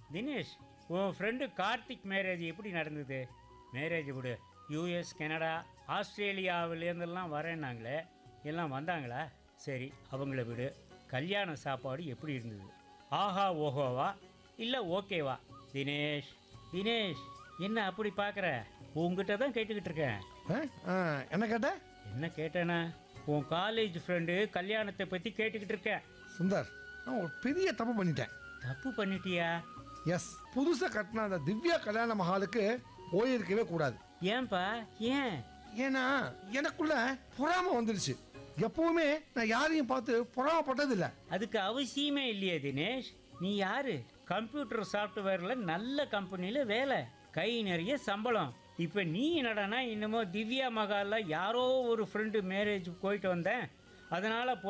தினேஷ் உன் friend Karthik marriage எப்படி நடந்தது மேரேஜ் விடு யூஎஸ் கனடா ஆஸ்திரேலியாவிலேருந்தெல்லாம் வரேன்னாங்களே எல்லாம் வந்தாங்களா சரி அவங்கள விடு கல்யாண சாப்பாடு எப்படி இருந்தது ஆஹா ஓஹோவா இல்லை ஓகேவா தினேஷ் தினேஷ் என்ன அப்படி பார்க்குற உங்ககிட்ட தான் கேட்டுக்கிட்டு இருக்கேன் ஆ? ஆ, என்ன கேட்ட என்ன கேட்டேனா உன் காலேஜ் ஃப்ரெண்டு கல்யாணத்தை பற்றி கேட்டுக்கிட்டு இருக்கேன் சுந்தர் நான் ஒரு பெரிய தப்பு பண்ணிட்டேன் தப்பு பண்ணிட்டியா எஸ் புதுசாக கட்டின அந்த திவ்யா கல்யாண மஹாலுக்கு போயிருக்கவே கூடாது ஏன்பா ஏன் ஏன்னா எனக்குள்ள பொறாம வந்துடுச்சு எப்பவுமே நான் யாரையும் பார்த்து பொறாமப்பட்டதில்லை அதுக்கு அவசியமே இல்லையே தினேஷ் நீ யாரு கம்ப்யூட்டர் சாஃப்ட்வேரில் நல்ல கம்பெனியில் வேலை கை நிறைய சம்பளம் இப்போ நீ என்னடானா இன்னமும் திவ்யா மகாலில் யாரோ ஒரு ஃப்ரெண்டு மேரேஜ் போயிட்டு வந்தேன் அதனால்